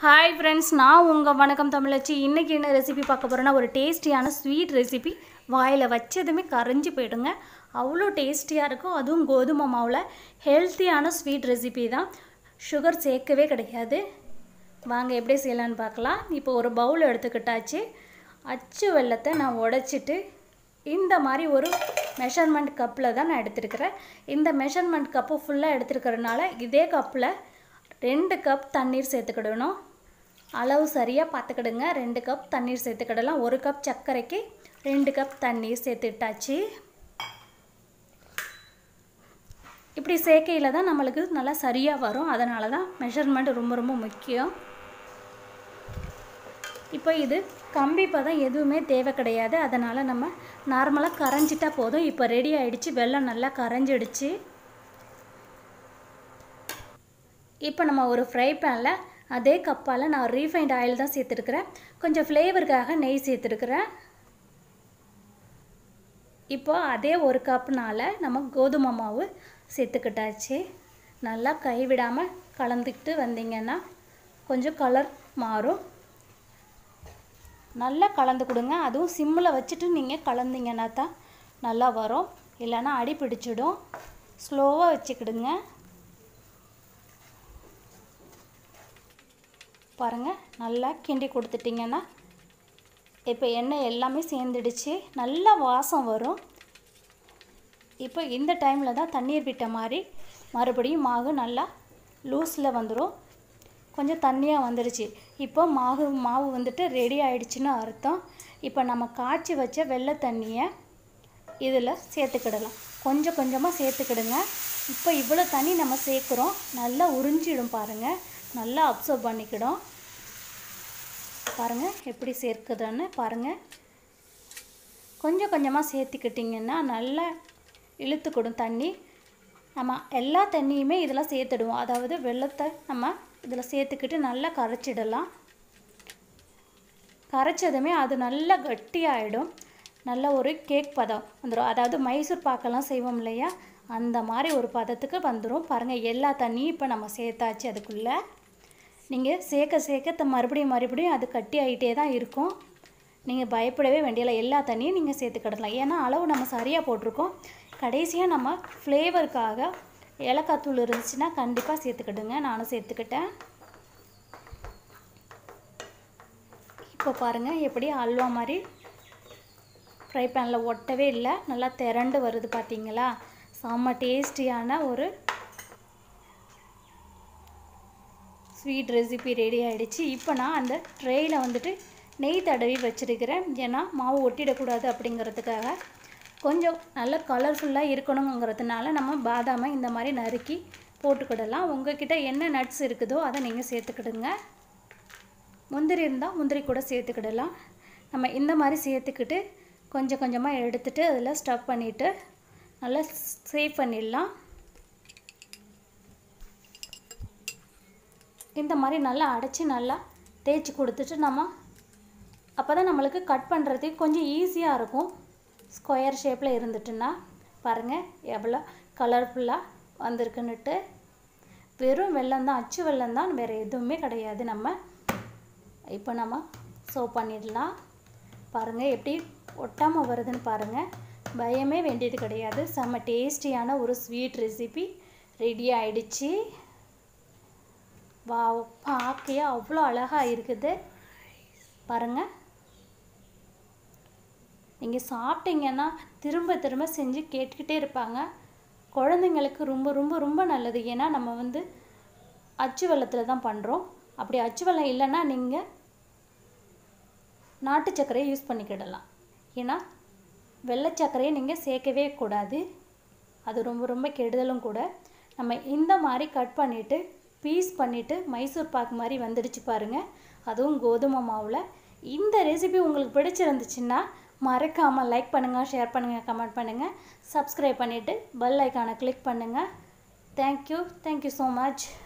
hi friends நான் உங்கள் வணக்கம் தமிழச்சி இன்றைக்கி என்ன ரெசிபி பார்க்க போகிறேன்னா ஒரு டேஸ்டியான ஸ்வீட் ரெசிபி வாயில் வச்சதுமே கரைஞ்சி போயிடுங்க அவ்வளோ டேஸ்டியாக இருக்கும் அதுவும் கோதுமை மாவில் ஹெல்த்தியான ஸ்வீட் ரெசிபி தான் சுகர் சேர்க்கவே கிடையாது வாங்க எப்படி செய்யலான்னு பார்க்கலாம் இப்போ ஒரு பவுல் எடுத்துக்கிட்டாச்சு அச்சு வெள்ளத்தை நான் உடைச்சிட்டு இந்த மாதிரி ஒரு மெஷர்மெண்ட் கப்பில் தான் நான் எடுத்துருக்கிறேன் இந்த மெஷர்மெண்ட் கப்பு ஃபுல்லாக எடுத்துருக்கிறதுனால இதே கப்பில் ரெண்டு கப் தண்ணீர் சேர்த்துக்கிடணும் அளவு சரியாக பார்த்துக்கிடுங்க ரெண்டு கப் தண்ணீர் சேர்த்துக்கிடலாம் ஒரு கப் சர்க்கரைக்கு ரெண்டு கப் தண்ணீர் சேர்த்துட்டாச்சு இப்படி சேர்க்கையில் தான் நம்மளுக்கு நல்லா சரியாக வரும் அதனால தான் மெஷர்மெண்ட் ரொம்ப ரொம்ப முக்கியம் இப்போ இது கம்பி பதம் எதுவுமே தேவை கிடையாது அதனால் நம்ம நார்மலாக கரைஞ்சிட்டா போதும் இப்போ ரெடி ஆகிடுச்சு வெள்ளம் நல்லா கரைஞ்சிடுச்சு இப்போ நம்ம ஒரு ஃப்ரை பேனில் அதே கப்பால் நான் ரீஃபைண்ட் ஆயில் தான் சேர்த்துருக்குறேன் கொஞ்சம் ஃப்ளேவருக்காக நெய் சேர்த்துருக்குறேன் இப்போ அதே ஒரு கப்னால் நம்ம கோதுமை மாவு சேர்த்துக்கிட்டாச்சு நல்லா கைவிடாமல் கலந்துக்கிட்டு வந்தீங்கன்னா கொஞ்சம் கலர் மாறும் நல்லா கலந்து கொடுங்க அதுவும் சிம்மில் வச்சுட்டு நீங்கள் கலந்தீங்கன்னா தான் நல்லா வரும் இல்லைன்னா அடி பிடிச்சிடும் ஸ்லோவாக வச்சுக்கிடுங்க பாருங்கள் நல்லா கிண்டி கொடுத்துட்டிங்கன்னா இப்போ எண்ணெய் எல்லாமே சேர்ந்துடுச்சு நல்லா வாசம் வரும் இப்போ இந்த டைமில் தான் தண்ணீர் விட்ட மாதிரி மறுபடியும் மாவு நல்லா லூஸில் வந்துடும் கொஞ்சம் தண்ணியாக வந்துடுச்சு இப்போ மாவு மாவு வந்துட்டு ரெடி ஆயிடுச்சுன்னு அர்த்தம் இப்போ நம்ம காய்ச்சி வச்ச வெள்ளை தண்ணியை இதில் சேர்த்துக்கிடலாம் கொஞ்சம் கொஞ்சமாக சேர்த்துக்கிடுங்க இப்போ இவ்வளோ தண்ணி நம்ம சேர்க்குறோம் நல்லா உறிஞ்சிடும் பாருங்கள் நல்லா அப்சர்வ் பண்ணிக்கிடும் பாருங்கள் எப்படி சேர்க்குதுன்னு பாருங்கள் கொஞ்சம் கொஞ்சமாக சேர்த்துக்கிட்டிங்கன்னா நல்லா இழுத்துக்கிடும் தண்ணி நம்ம எல்லா தண்ணியுமே இதில் சேர்த்துடுவோம் அதாவது வெள்ளத்தை நம்ம இதில் சேர்த்துக்கிட்டு நல்லா கரைச்சிடலாம் கரைச்சதுமே அது நல்லா கட்டியாகிடும் நல்ல ஒரு கேக் பதம் வந்துடும் அதாவது மைசூர் பாக்கெல்லாம் செய்வோம் இல்லையா அந்த மாதிரி ஒரு பதத்துக்கு வந்துடும் பாருங்கள் எல்லா தண்ணியும் இப்போ நம்ம சேர்த்தாச்சு அதுக்குள்ளே நீங்கள் சேர்க்க சேர்க்க மறுபடியும் மறுபடியும் அது கட்டி ஆகிட்டே தான் இருக்கும் நீங்கள் பயப்படவே வேண்டியல எல்லா தண்ணியும் நீங்கள் சேர்த்துக்கிடலாம் ஏன்னா அளவு நம்ம சரியாக போட்டிருக்கோம் கடைசியாக நம்ம ஃப்ளேவருக்காக ஏலக்காய் தூள் இருந்துச்சுன்னா கண்டிப்பாக சேர்த்துக்கிடுங்க நானும் சேர்த்துக்கிட்டேன் இப்போ பாருங்கள் எப்படி அல்வா மாதிரி ஃப்ரை பேனில் ஒட்டவே இல்லை நல்லா திரண்டு வருது பார்த்தீங்களா செம்ம டேஸ்டியான ஒரு ஸ்வீட் ரெசிபி ரெடி ஆகிடுச்சு இப்போ நான் அந்த ட்ரேயில் வந்துட்டு நெய் தடவி வச்சுருக்கிறேன் ஏன்னா மாவு ஒட்டிடக்கூடாது அப்படிங்கிறதுக்காக கொஞ்சம் நல்ல கலர்ஃபுல்லாக இருக்கணுங்கிறதுனால நம்ம பாதாமை இந்த மாதிரி நறுக்கி போட்டுக்கிடலாம் உங்ககிட்ட என்ன நட்ஸ் இருக்குதோ அதை நீங்கள் சேர்த்துக்கிடுங்க முந்திரி இருந்தால் முந்திரி கூட சேர்த்துக்கிடலாம் நம்ம இந்த மாதிரி சேர்த்துக்கிட்டு கொஞ்சம் கொஞ்சமாக எடுத்துகிட்டு அதில் ஸ்டஃப் பண்ணிவிட்டு நல்லா சேவ் பண்ணிடலாம் இந்த மாதிரி நல்லா அடைச்சி நல்லா தேய்ச்சி கொடுத்துட்டு நம்ம அப்போ தான் நம்மளுக்கு கட் பண்ணுறதுக்கு கொஞ்சம் ஈஸியாக இருக்கும் ஸ்கொயர் ஷேப்பில் இருந்துட்டுன்னா பாருங்கள் எவ்வளோ கலர்ஃபுல்லாக வந்திருக்குன்னுட்டு வெறும் வெள்ளம் தான் அச்சு வெள்ளம் தான் வேறு எதுவுமே கிடையாது நம்ம இப்போ நம்ம சர்வ் பண்ணிடலாம் பாருங்கள் எப்படி ஒட்டாமல் வருதுன்னு பாருங்கள் பயமே வேண்டியது கிடையாது செம்ம டேஸ்டியான ஒரு ஸ்வீட் ரெசிபி ரெடி ஆயிடுச்சு வா பார்க்கையே அவ்வளோ அழகாக இருக்குது பாருங்கள் நீங்கள் சாப்பிட்டீங்கன்னா திரும்ப திரும்ப செஞ்சு கேட்டுக்கிட்டே இருப்பாங்க குழந்தைங்களுக்கு ரொம்ப ரொம்ப ரொம்ப நல்லது ஏன்னா நம்ம வந்து அச்சு வெள்ளத்தில் தான் பண்ணுறோம் அப்படி அச்சு வெள்ளம் இல்லைன்னா நீங்கள் நாட்டு சர்க்கரையை யூஸ் பண்ணிக்கிடலாம் ஏன்னா வெள்ளை சர்க்கரையை நீங்கள் சேர்க்கவே கூடாது அது ரொம்ப ரொம்ப கெடுதலும் கூட நம்ம இந்த மாதிரி கட் பண்ணிவிட்டு பீஸ் பண்ணிவிட்டு மைசூர் பாக் மாதிரி வந்துடுச்சு பாருங்கள் அதுவும் கோதுமை மாவில் இந்த ரெசிபி உங்களுக்கு பிடிச்சிருந்துச்சுன்னா மறக்காமல் லைக் பண்ணுங்கள் ஷேர் பண்ணுங்கள் கமெண்ட் பண்ணுங்கள் சப்ஸ்கிரைப் பண்ணிவிட்டு பெல் ஐக்கானை கிளிக் பண்ணுங்கள் தேங்க்யூ தேங்க்யூ ஸோ மச்